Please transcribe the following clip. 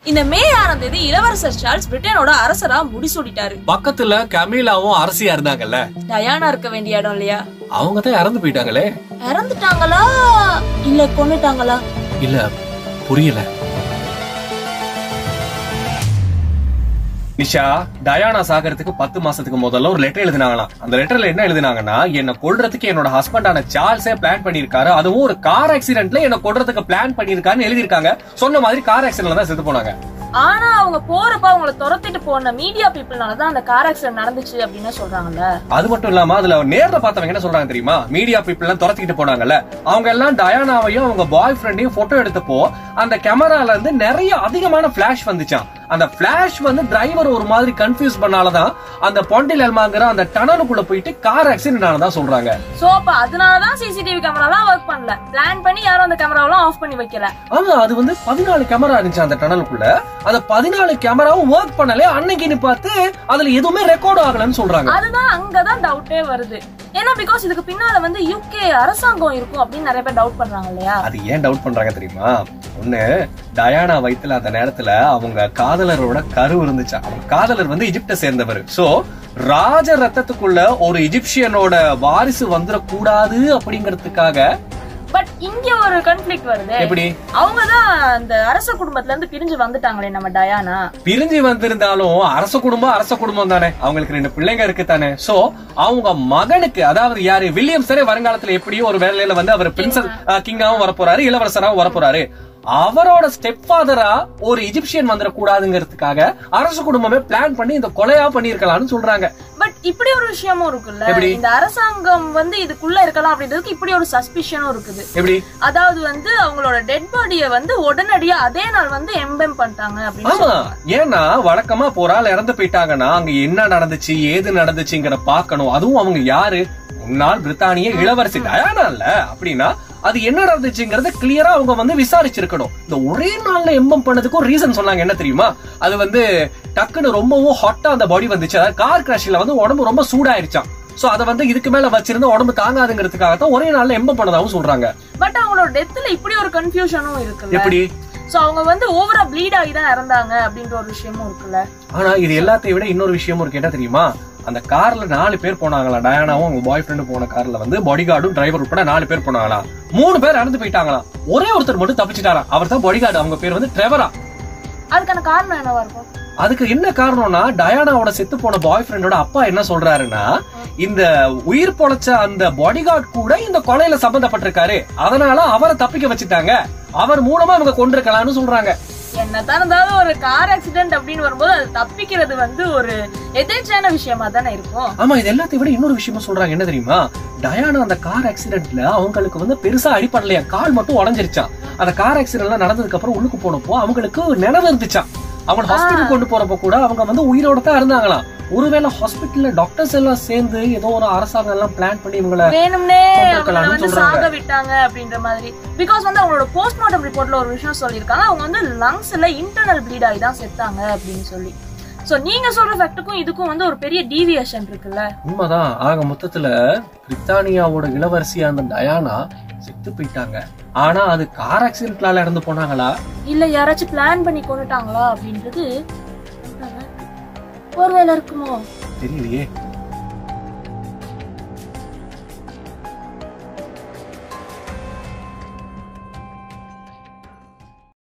இந்த மே ஆறாம் தேதி இளவரசர் சார்ல்ஸ் பிரிட்டனோட அரசரா முடிசூடிட்டாரு பக்கத்துல கமீலாவும் அரசியா இருந்தாங்கல்ல டயானா இருக்க வேண்டிய இடம் இல்லையா அவங்க தான் இறந்து போயிட்டாங்களே இறந்துட்டாங்களா இல்ல கொன்னுட்டாங்களா இல்ல புரியல நிஷா டயானா சாகறதுக்கு பத்து மாசத்துக்கு முதல்ல ஒரு லெட்டர் எழுதினாங்களாம் அந்த லெட்டர்ல என்ன எழுதினாங்கன்னா என்ன கொல்றதுக்கு என்னோட ஹஸ்பண்டான சார்ல்ஸே பிளான் பண்ணிருக்காரு அதுவும் ஒரு கார் ஆக்சிடென்ட்ல என்ன கொல்றதுக்கு பிளான் பண்ணிருக்காருன்னு எழுதிருக்காங்க சொன்ன மாதிரி கார் ஆக்சிடென்ட்ல தான் செத்து போனாங்க ஆனா அவங்க போறப்ப அவங்கள துரத்திட்டு போன மீடியா பீப்புள்னாலதான் அந்த கார் ஆக்சிடென்ட் நடந்துச்சு அப்படின்னு சொல்றாங்கல்ல அது மட்டும் இல்லாம அதுல நேர்ல பார்த்தவங்க என்ன சொல்றாங்க தெரியுமா மீடியா பீப்புள் எல்லாம் துரத்திக்கிட்டு போனாங்கல்ல அவங்க எல்லாம் டயானாவையும் அவங்க பாய் ஃப்ரெண்டையும் போட்டோ எடுத்தப்போ அந்த கேமரால இருந்து நிறைய அதிகமான பிளாஷ் வந்துச்சாம் அந்த பிளாஷ் வந்து டிரைவர் ஒரு மாதிரி கன்ஃபியூஸ் பண்ணாலதான் அந்த பொண்டில் எல்மாங்கிற அந்த டனலுக்குள்ள போயிட்டு கார் ஆக்சிடென்ட் ஆனதா சொல்றாங்க சோ அப்ப அதனாலதான் சிசிடிவி கேமராலாம் ஒர்க் பண்ணல பிளான் பண்ணி யாரும் அந்த கேமராவெல்லாம் ஆஃப் பண்ணி வைக்கல ஆமா அது வந்து பதினாலு கேமரா இருந்துச்சு அந்த டனலுக்குள்ள அந்த பதினாலு கேமராவும் ஒர்க் பண்ணல அன்னைக்குன்னு பார்த்து அதுல எதுவுமே ரெக்கார்ட் ஆகலன்னு சொல்றாங்க அதுதான் அங்கதான் டவுட்டே வருது ஏன்னா பிகாஸ் இதுக்கு பின்னால வந்து யூகே அரசாங்கம் இருக்கும் அப்படின்னு நிறைய பேர் டவுட் பண்றாங்க இல்லையா அது ஏன் டவுட் பண்றாங்க தெரியுமா ஒண்ணு டயானா வயித்துல அந்த நேரத்துல அவங்க காதலரோட கரு இருந்துச்சா அவங்க காதலர் வந்து எகிப்தை சேர்ந்தவர் சோ ராஜ ரத்தத்துக்குள்ள ஒரு எஜிப்சியனோட வாரிசு வந்துடக்கூடாது அப்படிங்கறதுக்காக பட் இங்க ஒரு கன்ஃபிளிக்ட் வருது எப்படி அவங்கதான் அந்த அரச குடும்பத்துல இருந்து பிரிஞ்சு வந்துட்டாங்களே நம்ம டயானா பிரிஞ்சு வந்திருந்தாலும் அரச குடும்பம் அரச குடும்பம் தானே அவங்களுக்கு ரெண்டு பிள்ளைங்க இருக்கு தானே சோ அவங்க மகனுக்கு அதாவது யாரு வில்லியம்ஸரே வருங்காலத்துல எப்படியும் ஒரு வேலையில வந்து அவர் பிரின்சஸ் கிங்காவும் வரப்போறாரு இளவரசராவும் வரப்போறாரு அவரோட ஸ்டெப் ஃபாதரா ஒரு எஜிப்சியன் வந்துடக்கூடாதுங்கிறதுக்காக அரச குடும்பமே பிளான் பண்ணி இந்த கொலையா பண்ணிருக்கலாம்னு சொல்றாங்க பட் இப்படி ஒரு விஷயமும் இருக்குல்ல எப்படி? இந்த அரசாங்கம் வந்து இதுக்குள்ள இருக்கலாம் அப்படின்றதுக்கு இப்படி ஒரு சஸ்பிஷனும் இருக்குது எப்படி அதாவது வந்து அவங்களோட டெட் பாடிய வந்து உடனடியா அதே நாள் வந்து எம்பெம் பண்ணிட்டாங்க அப்படின்னு ஆமா சொல்றாங்க. ஏன்னா வழக்கமா போரால் இறந்து போயிட்டாங்கன்னா அங்க என்ன நடந்துச்சு ஏது நடந்துச்சுங்கிற பாக்கணும் அதுவும் அவங்க யாரு முன்னாள் பிரித்தானிய இளவரசி டயானா இல்ல அப்படின்னா அது என்ன நடந்துச்சுங்கறத கிளியரா அவங்க வந்து விசாரிச்சிருக்கணும் இந்த ஒரே நாள்ல எம்பம் பண்ணதுக்கு ஒரு ரீசன் சொன்னாங்க என்ன தெரியுமா அது வந்து டக்குன்னு ரொம்பவும் ஹாட்டா அந்த பாடி வந்துச்சு அதாவது கார் கிராஷ்ல வந்து உடம்பு ரொம்ப சூடாயிருச்சாம் சோ அத வந்து இதுக்கு மேல வச்சிருந்தா உடம்பு தாங்காதுங்கிறதுக்காக தான் ஒரே நாள்ல எம்பம் பண்ணதாவும் சொல்றாங்க பட் அவங்களோட டெத்ல இப்படி ஒரு கன்ஃபியூஷனும் இருக்குல்ல எப்படி சோ அவங்க வந்து ஓவரா ப்ளீட் ஆகி தான் இறந்தாங்க அப்படின்ற ஒரு விஷயமும் இருக்குல்ல ஆனா இது எல்லாத்தையும் விட இன்னொரு விஷயமும் இருக்கு என்ன தெரியுமா அந்த கார்ல நாலு பேர் போனாங்களா டயானாவும் அவங்க பாய் ஃப்ரெண்டு போன கார்ல வந்து பாடி கார்டும் டிரைவர் உட்பட நாலு பேர் போனாங்களா மூணு பேர் இறந்து போயிட்டாங்களாம் ஒரே ஒருத்தர் மட்டும் தப்பிச்சிட்டாராம் அவர் தான் பாடி கார்டு அவங்க பேர் வந்து ட்ரெவரா அதுக்கான காரணம் என்னவா இருக்கும் அதுக்கு என்ன காரணம்னா டயானாவோட செத்து போன பாய் ஃப்ரெண்டோட அப்பா என்ன சொல்றாருன்னா இந்த உயிர் பொழைச்ச அந்த பாடி கார்டு கூட இந்த கொலையில சம்பந்தப்பட்டிருக்காரு அதனால அவரை தப்பிக்க வச்சுட்டாங்க அவர் மூலமா அவங்க கொண்டிருக்கலாம்னு சொல்றாங்க என்னதான் இருந்தாலும் ஒரு கார் ஆக்சிடென்ட் அப்படின்னு வரும்போது அது தப்பிக்கிறது வந்து ஒரு எதேச்சான விஷயமா தானே இருக்கும் ஆமா இது எல்லாத்தையும் விட இன்னொரு விஷயமா சொல்றாங்க என்ன தெரியுமா டயானா அந்த கார் ஆக்சிடென்ட்ல அவங்களுக்கு வந்து பெருசா அடிப்படலையா கால் மட்டும் உடஞ்சிருச்சான் அந்த கார் ஆக்சிடென்ட்லாம் நடந்ததுக்கு அப்புறம் உள்ளுக்கு போனப்போ அவங்களுக்கு நினைவு இருந்துச்சாம் அவங்க ஹாஸ்பிட்டல் கொண்டு போறப்ப கூட அவங்க வந்து உயிரோட தான் இருந்தாங்களாம் ஒருவேளை ஹாஸ்பிட்டல்ல டாக்டர்ஸ் எல்லாம் சேர்ந்து ஏதோ ஒரு அரசாங்கம் எல்லாம் பிளான் பண்ணி இவங்கள வேணும்னே அவங்கள கொண்டிருக்கலாம்னு வந்து சொல்றாங்க. சாக விட்டாங்க அப்படின்ற மாதிரி பிகாஸ் வந்து அவங்களோட போஸ்ட்மார்ட்டம் ரிப்போர்ட்ல ஒரு விஷயம் சொல்லியிருக்காங்க அவங்க வந்து லங்ஸ்ல இன்டர்னல் ப்ளீட் ஆகி தான் செத்தாங்க அப்படின்னு சொல்லி சோ நீங்க சொல்ற ஃபேக்ட்டுக்கும் இதுக்கும் வந்து ஒரு பெரிய டீவியேஷன் இருக்குல்ல உண்மைதான் ஆக மொத்தத்துல பிரித்தானியாவோட இளவரசியா அந்த டயானா செத்து போயிட்டாங்க ஆனா அது கார் ஆக்சிடென்ட்லால இறந்து போனாங்களா இல்ல யாராச்சும் பிளான் பண்ணி கொண்டுட்டாங்களா அப்படின்றது ஒருவேளை இருக்குமோ தெரியலையே